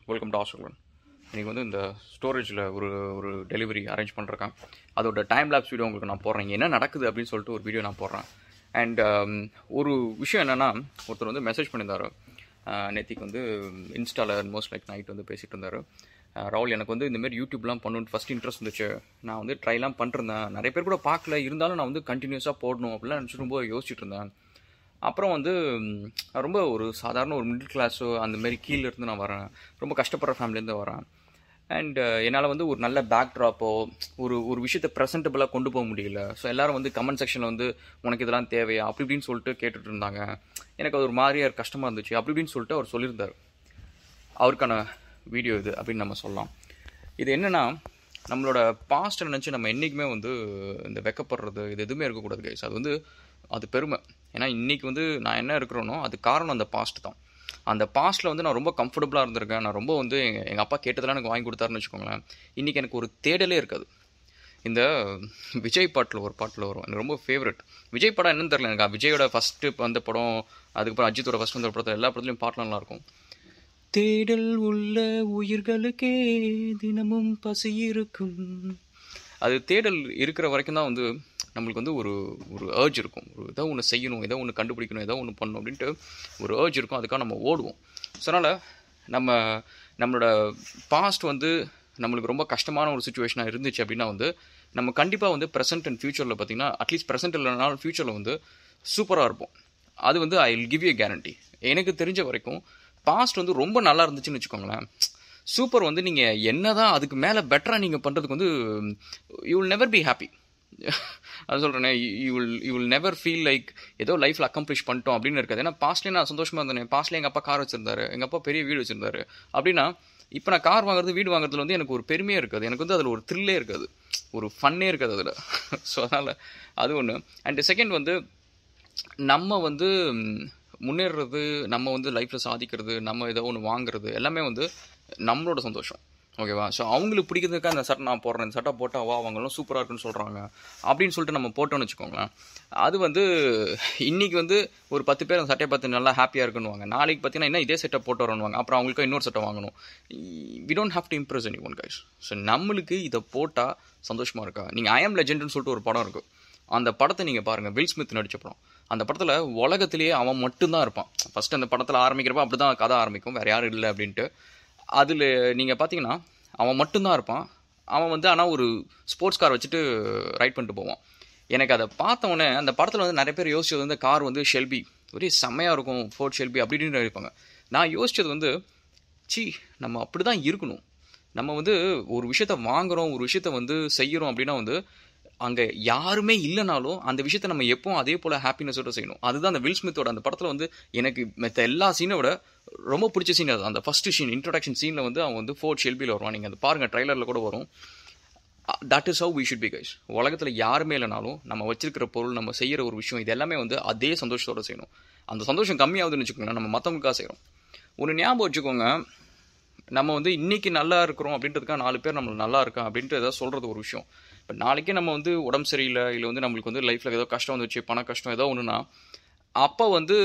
welcome to Australian இன்றைக்கி வந்து இந்த ஸ்டோரேஜில் ஒரு ஒரு டெலிவரி அரேஞ்ச் பண்ணிருக்கேன் அதோட டைம் லேப்ஸ் வீடியோ உங்களுக்கு நான் போடுறேன் இங்க என்ன நடக்குது அப்படின்னு சொல்லிட்டு ஒரு வீடியோ நான் போடுறேன் அண்ட் ஒரு விஷயம் என்னென்னா ஒருத்தர் வந்து மெசேஜ் பண்ணியிருந்தாரு நேத்திக்கு வந்து இன்ஸ்டாவில் மோஸ்ட் லைக் நைட் வந்து பேசிகிட்டு இருந்தார் ராகுல் எனக்கு வந்து இந்தமாரி யூடியூப்லாம் பண்ணணும்னு ஃபஸ்ட் இன்ட்ரெஸ்ட் இருந்துச்சு நான் வந்து ட்ரைலாம் பண்ணிருந்தேன் நிறைய பேர் கூட பார்க்கல இருந்தாலும் நான் வந்து கண்டினியூஸாக போடணும் அப்படிலாம் நினச்சி ரொம்ப யோசிச்சுட்டு இருந்தேன் அப்புறம் வந்து ம், ரொம்ப ஒரு சாதாரண ஒரு மிடில் கிளாஸோ அந்த மாதிரி கீழே இருந்து நான் வரேன் ரொம்ப கஷ்டப்படுற ஃபேமிலியிலேருந்து வரேன் அண்ட் என்னால் வந்து ஒரு நல்ல பேக் ட்ராப்போ ஒரு ஒரு விஷயத்தை ப்ரெசென்டபுளாக கொண்டு போக முடியல ஸோ எல்லாரும் வந்து கமெண்ட் செக்ஷனில் வந்து உனக்கு இதெல்லாம் தேவையா அப்படி இப்படின்னு சொல்லிட்டு கேட்டுட்டு இருந்தாங்க எனக்கு அது ஒரு மாதிரியா கஷ்டமாக இருந்துச்சு அப்படி இப்படின்னு சொல்லிட்டு அவர் சொல்லியிருந்தார் அவருக்கான வீடியோ இது அப்படின்னு நம்ம சொல்லலாம் இது என்னன்னா நம்மளோட பாஸ்ட்டை நினச்சி நம்ம என்றைக்குமே வந்து இந்த வெக்கப்படுறது இது எதுவுமே இருக்கக்கூடாது கைஸ் அது வந்து அது பெருமை ஏன்னா இன்னைக்கு வந்து நான் என்ன இருக்கிறேனோ அது காரணம் அந்த பாஸ்ட் தான் அந்த பாஸ்ட்டில் வந்து நான் ரொம்ப கம்ஃபர்டபுளாக இருந்திருக்கேன் நான் ரொம்ப வந்து எங்கள் எங்கள் அப்பா கேட்டதெல்லாம் எனக்கு வாங்கி கொடுத்தாருன்னு வச்சுக்கோங்களேன் இன்றைக்கி எனக்கு ஒரு தேடலே இருக்காது இந்த விஜய் பாட்டில் ஒரு பாட்டில் வரும் எனக்கு ரொம்ப ஃபேவரட் விஜய் படம் என்னன்னு தெரியல எனக்கு விஜயோட ஃபஸ்ட்டு வந்த படம் அதுக்கப்புறம் அஜித்தோட ஃபஸ்ட் வந்த படத்தில் எல்லா படத்துலையும் பாட்டுலாம் நல்லா இருக்கும் தேடல் உள்ள உயிர்களுக்கே தினமும் பசி இருக்கும் அது தேடல் இருக்கிற வரைக்கும் தான் வந்து நம்மளுக்கு வந்து ஒரு ஒரு ஏர்ஜ் இருக்கும் ஒரு ஏதோ ஒன்று செய்யணும் ஏதோ ஒன்று கண்டுபிடிக்கணும் ஏதோ ஒன்று பண்ணணும் அப்படின்ட்டு ஒரு ஏர்ஜ் இருக்கும் அதுக்காக நம்ம ஓடுவோம் ஸோ அதனால் நம்ம நம்மளோட பாஸ்ட் வந்து நம்மளுக்கு ரொம்ப கஷ்டமான ஒரு சுச்சுவேஷனாக இருந்துச்சு அப்படின்னா வந்து நம்ம கண்டிப்பாக வந்து ப்ரெசென்ட் அண்ட் ஃபியூச்சரில் பார்த்தீங்கன்னா அட்லீஸ்ட் ப்ரெசென்ட் இல்லைனாலும் ஃபியூச்சரில் வந்து சூப்பராக இருப்போம் அது வந்து I will give you guarantee எனக்கு தெரிஞ்ச வரைக்கும் பாஸ்ட் வந்து ரொம்ப நல்லா இருந்துச்சுன்னு வச்சுக்கோங்களேன் சூப்பர் வந்து நீங்கள் என்னதான் அதுக்கு மேலே பெட்டராக நீங்கள் பண்ணுறதுக்கு வந்து you will never be happy அது சொல்கிறேனே you will you will never feel like ஏதோ லைஃப்பில் அக்கம்ப்ளிஷ் பண்ணிட்டோம் அப்படின்னு இருக்காது ஏன்னா பாஸ்ட்லேயே நான் சந்தோஷமாக இருந்தேன் பாஸ்ட்லேயே எங்கள் அப்பா கார் வச்சிருந்தாரு எங்கள் அப்பா பெரிய வீடு வச்சிருந்தாரு அப்படின்னா இப்போ நான் கார் வாங்குறது வீடு வாங்குறதுல வந்து எனக்கு ஒரு பெருமையே இருக்காது எனக்கு வந்து அதில் ஒரு த்ரில்லே இருக்காது ஒரு ஃபன்னே இருக்காது அதில் ஸோ அதனால் அது ஒன்று அண்ட் செகண்ட் வந்து நம்ம வந்து ம், முன்னேறுறது நம்ம வந்து லைஃப்பில் சாதிக்கிறது நம்ம ஏதோ ஒன்று வாங்குறது எல்லாமே வந்து நம்மளோட சந்தோஷம் ஓகேவா ஸோ அவங்களுக்கு பிடிக்கிறதுக்காக அந்த சட்டை நான் போடுறேன் இந்த சட்டை போட்டால் வா அவங்களும் சூப்பராக இருக்குன்னு சொல்கிறாங்க அப்படின்னு சொல்லிட்டு நம்ம போட்டோம்னு வச்சுக்கோங்களேன் அது வந்து இன்னைக்கு வந்து ஒரு பத்து பேர் அந்த சட்டையை பார்த்து நல்லா ஹாப்பியாக இருக்குன்னுவாங்க நாளைக்கு பார்த்தீங்கன்னா என்ன இதே செட்டை போட்டு வரணுவாங்க அப்புறம் அவங்களுக்கு இன்னொரு சட்டை வாங்கணும் we don't have to impress anyone guys so நம்மளுக்கு இதை போட்டால் சந்தோஷமாக இருக்கா நீங்கள் ஐ எம் லெஜெண்டுன்னு சொல்லிட்டு ஒரு படம் இருக்குது அந்த படத்தை நீங்கள் பாருங்கள் வில் ஸ்மித் நடிச்ச படம் அந்த படத்தில் உலகத்திலேயே அவன் மட்டும்தான் இருப்பான் ஃபர்ஸ்ட் அந்த படத்தில் ஆரம்பிக்கிறப்ப அப்படி தான் கதை ஆரம்பிக்கும் வேறு யாரும் இல்லை அப்படின்ட்டு அதில் நீங்கள் பார்த்தீங்கன்னா அவன் மட்டும்தான் இருப்பான் அவன் வந்து ஆனால் ஒரு ஸ்போர்ட்ஸ் கார் வச்சுட்டு ரைட் பண்ணிட்டு போவான் எனக்கு அதை பார்த்த உடனே அந்த படத்தில் வந்து நிறைய பேர் யோசிச்சது வந்து கார் வந்து ஷெல்பி ஒரே செம்மையாக இருக்கும் ஃபோர்ட் ஷெல்பி அப்படி இப்படின்னு நினைப்பாங்க நான் யோசிச்சது வந்து சி நம்ம அப்படி தான் இருக்கணும் நம்ம வந்து ஒரு விஷயத்த வாங்குறோம் ஒரு விஷயத்த வந்து செய்கிறோம் அப்படின்னா வந்து அங்கே யாருமே இல்லைனாலும் அந்த விஷயத்த நம்ம எப்பவும் அதே போல் ஹாப்பினஸோட செய்யணும் அதுதான் அந்த வில் ஸ்மித்தோட அந்த படத்தில் வந்து எனக்கு மற்ற எல்லா சீனை விட ரொம்ப பிடிச்ச சீன் அது அந்த ஃபர்ஸ்ட் சீன் இன்ட்ரடக்ஷன் சீனில் வந்து அவன் வந்து ஃபோர்ட் ஷெல்பியில் வருவான் நீங்கள் அந்த பாருங்கள் ட்ரைலரில் கூட வரும் that is how we should be guys உலகத்தில் யாருமே இல்லைனாலும் நம்ம வச்சிருக்கிற பொருள் நம்ம செய்கிற ஒரு விஷயம் இது எல்லாமே வந்து அதே சந்தோஷத்தோட செய்யணும் அந்த சந்தோஷம் கம்மியாகுதுன்னு வச்சுக்கோங்களேன் நம்ம மற்றவங்களுக்காக செய்கிறோம் ஒன்று ஞாபகம் வச்சுக்கோங்க நம்ம வந்து இன்னைக்கு நல்லா இருக்கிறோம் அப்படின்றதுக்காக நாலு பேர் நம்ம நல்லா இருக்கா அப்படின்ட்டு ஏதாவது சொல்கிறது ஒரு விஷயம் இப்போ நாளைக்கே நம்ம வந்து உடம்பு சரியில்லை இல்லை வந்து நம்மளுக்கு வந்து லைஃப்பில் ஏதோ கஷ்டம் வந்துச்சு பண கஷ்டம் ஏதோ ஒன்றுனா அப்போ வந்து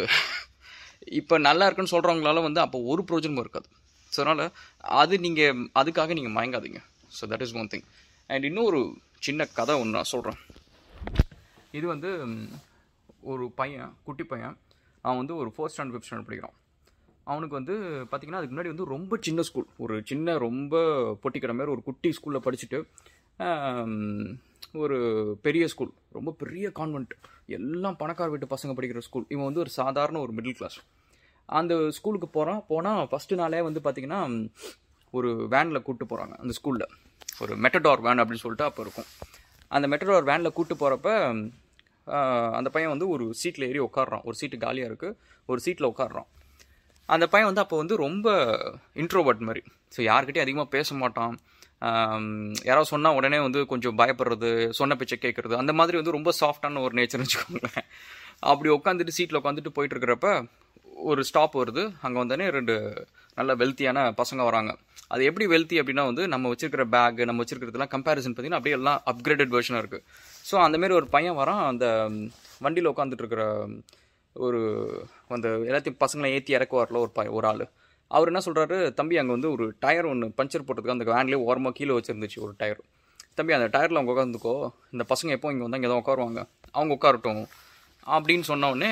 இப்போ நல்லா இருக்குன்னு சொல்கிறவங்களால வந்து அப்போ ஒரு பிரோஜனமும் இருக்காது ஸோ அதனால் அது நீங்கள் அதுக்காக நீங்கள் மயங்காதீங்க so that is one thing and இன்னொரு சின்ன கதை ஒன்று நான் சொல்கிறேன் இது வந்து ம், ஒரு பையன் குட்டி பையன் அவன் வந்து ஒரு ஃபோர்த் ஸ்டாண்டர்ட் ஃபிஃப்த் ஸ்டாண்டர்ட் படிக்கிறான் அவனுக்கு வந்து பார்த்திங்கன்னா அதுக்கு முன்னாடி வந்து ரொம்ப சின்ன ஸ்கூல் ஒரு சின்ன ரொம்ப பொட்டிக்கிற மாதிரி ஒரு குட்டி ஸ்கூலில் படிச்சுட்டு ஆம், ஒரு பெரிய ஸ்கூல் ரொம்ப பெரிய கான்வென்ட் எல்லாம் பணக்கார வீட்டு பசங்க படிக்கிற ஸ்கூல் இவன் வந்து ஒரு சாதாரண ஒரு மிடில் கிளாஸ் அந்த ஸ்கூலுக்கு போகிறான் போனால் ஃபஸ்ட்டு நாளே வந்து பார்த்திங்கன்னா ஒரு வேனில் கூப்பிட்டு போகிறாங்க அந்த ஸ்கூலில் ஒரு மெட்டடார் வேன் அப்படின்னு சொல்லிட்டு அப்போ இருக்கும் அந்த மெட்டடார் வேனில் கூப்பிட்டு போகிறப்ப அந்த பையன் வந்து ஒரு சீட்டில் ஏறி உட்காடுறான் ஒரு சீட்டு காலியாக இருக்குது ஒரு சீட்டில் உட்காடுறான் அந்த பையன் வந்து அப்போ வந்து ரொம்ப இன்ட்ரோவர்ட் மாதிரி ஸோ யார்கிட்டயும் அதிகமாக பேச மாட்டான் ஆம், யாராவது சொன்னால் உடனே வந்து கொஞ்சம் பயப்படுறது சொன்ன பேச்சை கேட்குறது அந்த மாதிரி வந்து ரொம்ப சாஃப்டான ஒரு நேச்சர்னு வச்சுக்கோங்களேன் அப்படி உட்காந்துட்டு சீட்டில் உட்காந்துட்டு போயிட்டு இருக்கிறப்ப ஒரு ஸ்டாப் வருது அங்கே வந்தோடனே ரெண்டு நல்ல வெல்த்தியான பசங்க வராங்க அது எப்படி வெல்த்தி அப்படின்னா வந்து நம்ம வச்சிருக்கிற பேக் நம்ம வச்சிருக்கிறதுலாம் கம்பேரிசன் பார்த்தீங்கன்னா அப்படியே எல்லாம் அப்கிரேடட் வெர்ஷனாக இருக்குது ஸோ அந்த மாதிரி ஒரு பையன் வரான் அந்த வண்டியில் உட்காந்துட்டு இருக்கிற ஒரு அந்த எல்லாத்தையும் பசங்களை ஏற்றி இறக்குவார்ல ஒரு ப ஒரு ஆள் அவர் என்ன சொல்கிறாரு தம்பி அங்கே வந்து ஒரு டயர் ஒன்று பஞ்சர் போட்டதுக்கு அந்த வேன்லேயே ஓரமாக கீழே வச்சுருந்துச்சு ஒரு டயர் தம்பி அந்த டயரில் அவங்க உட்காந்துக்கோ இந்த பசங்க எப்போ இங்கே வந்தால் இங்கே தான் உட்காருவாங்க அவங்க உட்காரட்டும் அப்படின்னு சொன்ன உடனே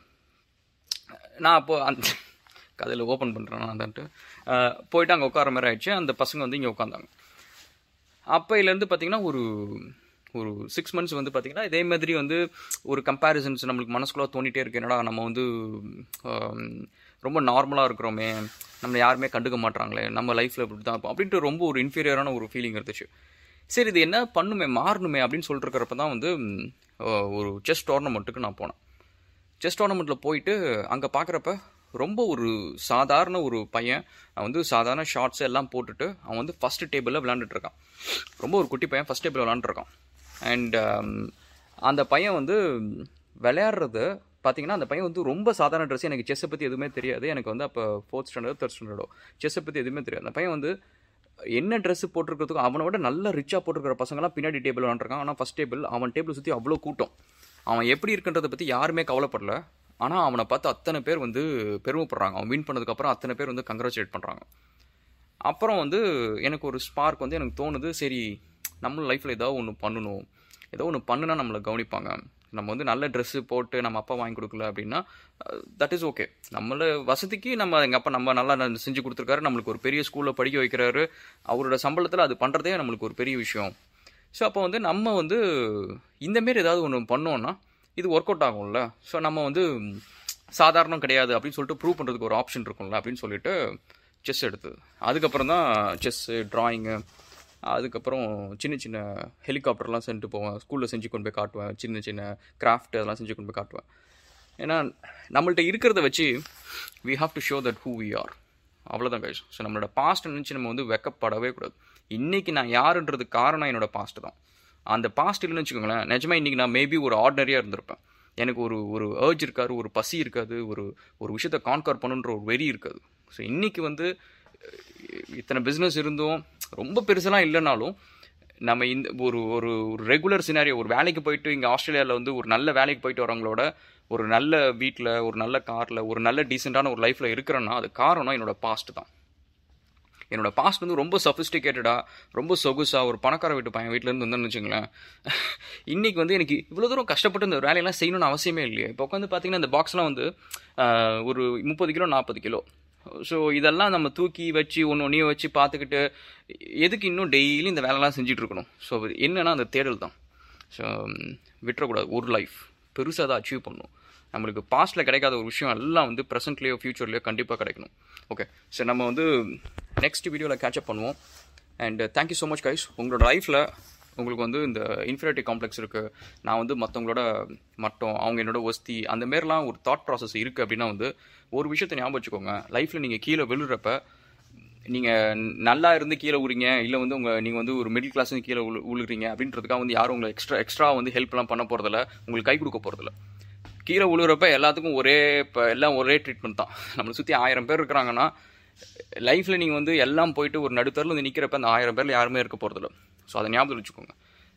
நான் அப்போ அந்த கதையில் ஓப்பன் பண்ணுறேன் நான் அதான்ட்டு அஹ், போயிட்டு அங்கே உட்கார மாதிரி ஆயிடுச்சு அந்த பசங்க வந்து இங்கே உட்காந்தாங்க அப்போலேருந்து பார்த்தீங்கன்னா ஒரு ஒரு சிக்ஸ் மந்த்ஸ் வந்து பார்த்தீங்கன்னா இதே மாதிரி வந்து ஒரு கம்பேரிசன்ஸ் நம்மளுக்கு மனசுக்குள்ளே தோண்டிட்டே இருக்கு என்னடா நம்ம வந்து ஆம், ரொம்ப நார்மலாக இருக்கிறோமே நம்மளை யாருமே கண்டுக்க மாட்றாங்களே நம்ம லைஃப்பில் இப்படி தான் இருப்போம் அப்படின்ட்டு ரொம்ப ஒரு இன்ஃபீரியரான ஒரு ஃபீலிங் இருந்துச்சு சரி இது என்ன பண்ணுமே மாறணுமே அப்படின்னு சொல்லிட்டு இருக்கிறப்ப தான் வந்து ம், அஹ், ஒரு செஸ் டோர்னமெண்ட்டுக்கு நான் போனேன் செஸ் டோர்னமெண்ட்டில் போயிட்டு அங்கே பார்க்குறப்ப ரொம்ப ஒரு சாதாரண ஒரு பையன் அவன் வந்து சாதாரண ஷார்ட்ஸ் எல்லாம் போட்டுட்டு அவன் வந்து ஃபஸ்ட்டு டேபிளில் விளாண்டுட்டு இருக்கான் ரொம்ப ஒரு குட்டி பையன் ஃபஸ்ட் டேபிள் விளாண்டுருக்கான் அண்ட் அந்த பையன் வந்து விளையாடுறது பார்த்தீங்கன்னா அந்த பையன் வந்து ரொம்ப சாதாரண ட்ரெஸ் எனக்கு செஸ்ஸை பற்றி எதுவுமே தெரியாது எனக்கு வந்து அப்போ ஃபோர்த் ஸ்டாண்டர்டோ தேர்ட் ஸ்டாண்டர்டோ செஸ்ஸை பற்றி எதுவுமே தெரியாது அந்த பையன் வந்து என்ன ட்ரெஸ் போட்டிருக்கிறதுக்கும் அவனை விட நல்ல ரிச்சாக போட்டிருக்கிற பசங்களாம் பின்னாடி டேபிள் விளாண்டுருக்கான் ஆனால் ஃபஸ்ட் டேபிள் அவன் டேபிள் சுற்றி அவ்வளோ கூட்டம் அவன் எப்படி இருக்குன்றதை பற்றி யாருமே கவலைப்படல ஆனால் அவனை பார்த்து அத்தனை பேர் வந்து பெருமைப்படுறாங்க அவன் வின் பண்ணதுக்கப்புறம் அத்தனை பேர் வந்து கங்க்ராச்சுலேட் பண்ணுறாங்க அப்புறம் வந்து எனக்கு ஒரு ஸ்பார்க் வந்து எனக்கு தோணுது சரி நம்ம லைஃப்பில் ஏதோ ஒன்று பண்ணணும் ஏதோ ஒன்று பண்ணுனா நம்மளை கவனிப்பாங்க நம்ம வந்து நல்ல ட்ரெஸ்ஸு போட்டு நம்ம அப்பா வாங்கி கொடுக்கல அப்படின்னா தட் இஸ் ஓகே நம்மள வசதிக்கு நம்ம எங்கள் அப்பா நம்ம நல்லா ந- செஞ்சு கொடுத்துருக்காரு நம்மளுக்கு ஒரு பெரிய ஸ்கூலில் படிக்க வைக்கிறாரு அவரோட சம்பளத்தில் அது பண்ணுறதே நம்மளுக்கு ஒரு பெரிய விஷயம் ஸோ அப்போ வந்து நம்ம வந்து இந்தமாரி ஏதாவது ஒன்று பண்ணோன்னா இது ஒர்க் அவுட் ஆகும்ல ஸோ நம்ம வந்து சாதாரணம் கிடையாது அப்படின்னு சொல்லிட்டு ப்ரூவ் பண்ணுறதுக்கு ஒரு ஆப்ஷன் இருக்கும்ல அப்படின்னு சொல்லிட்டு செஸ் எடுத்தது அதுக்கப்புறம் தான் செஸ்ஸு ட்ராயிங்கு அதுக்கப்புறம் சின்ன சின்ன ஹெலிகாப்டர்லாம் செஞ்சுட்டு போவேன் ஸ்கூலில் செஞ்சு கொண்டு போய் காட்டுவேன் சின்ன சின்ன கிராஃப்ட் அதெல்லாம் செஞ்சு கொண்டு போய் காட்டுவேன் ஏன்னா நம்மள்ட்ட இருக்கிறத வச்சு we have to show that who we are அவ்வளோதான் கைஸ் ஸோ நம்மளோட பாஸ்ட் நினச்சி நம்ம வந்து வெக்கப்படவே கூடாது இன்றைக்கி நான் யாருன்றதுக்கு காரணம் என்னோட பாஸ்ட் தான் அந்த பாஸ்ட் இல்லைன்னு வச்சுக்கோங்களேன் நிஜமாக இன்றைக்கி நான் மேபி ஒரு ஆர்டினரியாக இருந்திருப்பேன் எனக்கு ஒரு ஒரு ஏர்ஜ் இருக்காது ஒரு பசி இருக்காது ஒரு ஒரு விஷயத்தை கான்கர் பண்ணுன்ற ஒரு வெறி இருக்காது ஸோ இன்றைக்கி வந்து அஹ், இத்தனை பிஸ்னஸ் இருந்தும் ரொம்ப பெருசெல்லாம் இல்லைனாலும் நம்ம இந்த ஒரு ஒரு ஒரு ரெகுலர் சினாரியோ ஒரு வேலைக்கு போயிட்டு இங்கே ஆஸ்திரேலியாவில் வந்து ஒரு நல்ல வேலைக்கு போயிட்டு வரவங்களோட ஒரு நல்ல வீட்டில் ஒரு நல்ல காரில் ஒரு நல்ல டீசெண்டான ஒரு லைஃப்பில் இருக்கிறேன்னா அது காரணம் என்னோட பாஸ்ட் தான் என்னோட பாஸ்ட் வந்து ரொம்ப சஃபிஸ்டிகேட்டடாக ரொம்ப சொகுசா ஒரு பணக்கார வீட்டு பையன் வீட்டிலேருந்து வந்தேன்னு வச்சுங்களேன் இன்னைக்கு வந்து எனக்கு இவ்வளோ தூரம் கஷ்டப்பட்டு இந்த வேலையெல்லாம் செய்யணும்னு அவசியமே இல்லையே இப்போ உட்காந்து பார்த்தீங்கன்னா இந்த பாக்ஸ்லாம் வந்து ஆஹ், ஒரு முப்பது கிலோ நாற்பது கிலோ ஸோ இதெல்லாம் நம்ம தூக்கி வச்சு ஒன்று ஒன்றையும் வச்சு பார்த்துக்கிட்டு எதுக்கு இன்னும் டெய்லி இந்த வேலைலாம் செஞ்சுட்டு இருக்கணும் ஸோ என்னன்னா அந்த தேடல் தான் ஸோ விட்டுறக்கூடாது ஒரு லைஃப் பெருசாக அதை அச்சீவ் பண்ணணும் நம்மளுக்கு பாஸ்ட்டில் கிடைக்காத ஒரு விஷயம் எல்லாம் வந்து ப்ரெசென்ட்லேயோ ஃப்யூச்சர்லேயோ கண்டிப்பாக கிடைக்கணும் ஓகே சரி நம்ம வந்து நெக்ஸ்ட் வீடியோவில் கேட்சப் பண்ணுவோம் and thank you so much guys உங்களோட லைஃப்பில் உங்களுக்கு வந்து இந்த இன்ஃபீரியாரிட்டி காம்ப்ளெக்ஸ் இருக்குது நான் வந்து மற்றவங்களோட மட்டம் அவங்க என்னோட ஒஸ்தி அந்த மாரிலாம் ஒரு தாட் ப்ராசஸ் இருக்குது அப்படின்னா வந்து ஒரு விஷயத்தை ஞாபகம் வச்சுக்கோங்க லைஃப்பில் நீங்கள் கீழே விழுறப்ப நீங்கள் நல்லா இருந்து கீழே விழுறீங்க இல்லை வந்து உங்கள் நீங்கள் வந்து ஒரு மிடில் கிளாஸ் கீழே விழு விழுகிறீங்க அப்படின்றதுக்காக வந்து யாரும் உங்களை எக்ஸ்ட்ரா எக்ஸ்ட்ரா வந்து ஹெல்ப்லாம் பண்ண போகிறதில்ல உங்களுக்கு கை கொடுக்க போகிறதில்ல கீழே விழுகிறப்ப எல்லாத்துக்கும் ஒரே இப்போ எல்லாம் ஒரே ட்ரீட்மெண்ட் தான் நம்மளை சுற்றி ஆயிரம் பேர் இருக்கிறாங்கன்னா லைஃப்பில் நீங்கள் வந்து எல்லாம் போயிட்டு ஒரு நடுத்தரில் வந்து நிற்கிறப்ப அந்த ஆயிரம் பேரில் யாருமே இருக்க போகிறதில்ல ஸோ அதை ஞாபகம் வச்சுக்கோங்க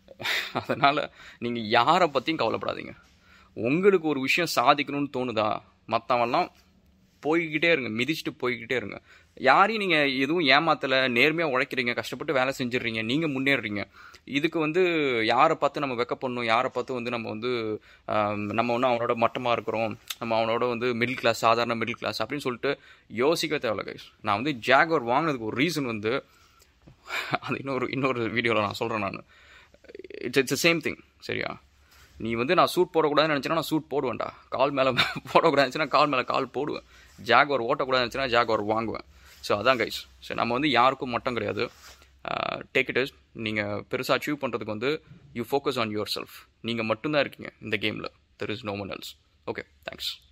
அதனால் நீங்கள் யாரை பற்றியும் கவலைப்படாதீங்க உங்களுக்கு ஒரு விஷயம் சாதிக்கணும்னு தோணுதா மற்றவெல்லாம் போய்கிட்டே இருங்க மிதிச்சுட்டு போய்கிட்டே இருங்க யாரையும் நீங்கள் எதுவும் ஏமாத்தலை நேர்மையாக உழைக்கிறீங்க கஷ்டப்பட்டு வேலை செஞ்சிடுறீங்க நீங்கள் முன்னேறுறீங்க இதுக்கு வந்து யாரை பார்த்து நம்ம வெக்க பண்ணணும் யாரை பார்த்து வந்து நம்ம வந்து ஆம், நம்ம ஒன்றும் அவனோட மட்டமாக இருக்கிறோம் நம்ம அவனோட வந்து மிடில் கிளாஸ் சாதாரண மிடில் கிளாஸ் அப்படின்னு சொல்லிட்டு யோசிக்க தேவையில்ல கைஸ் நான் வந்து ஜாகவர் வாங்கினதுக்கு ஒரு ரீசன் வந்து அது இன்னொரு இன்னொரு வீடியோவில் நான் சொல்கிறேன் நான் இட்ஸ் இட்ஸ் சேம் திங் சரியா நீ வந்து நான் சூட் போடக்கூடாதுன்னு நினச்சினா நான் சூட் போடுவேன்டா கால் மேலே போடக்கூடாதுன்னு நினச்சினா கால் மேலே கால் போடுவேன் ஜாக்வார் ஓட்டக்கூடாதுன்னு நினச்சினா ஜாக்வார் வாங்குவேன் ஸோ அதான் கைஸ் ஸோ நம்ம வந்து யாருக்கும் மட்டும் கிடையாது டேக் இட் இஸ் நீங்கள் பெருசாக அச்சீவ் பண்ணுறதுக்கு வந்து you focus on yourself நீங்கள் மட்டும்தான் இருக்கீங்க இந்த கேமில் there is no one else okay thanks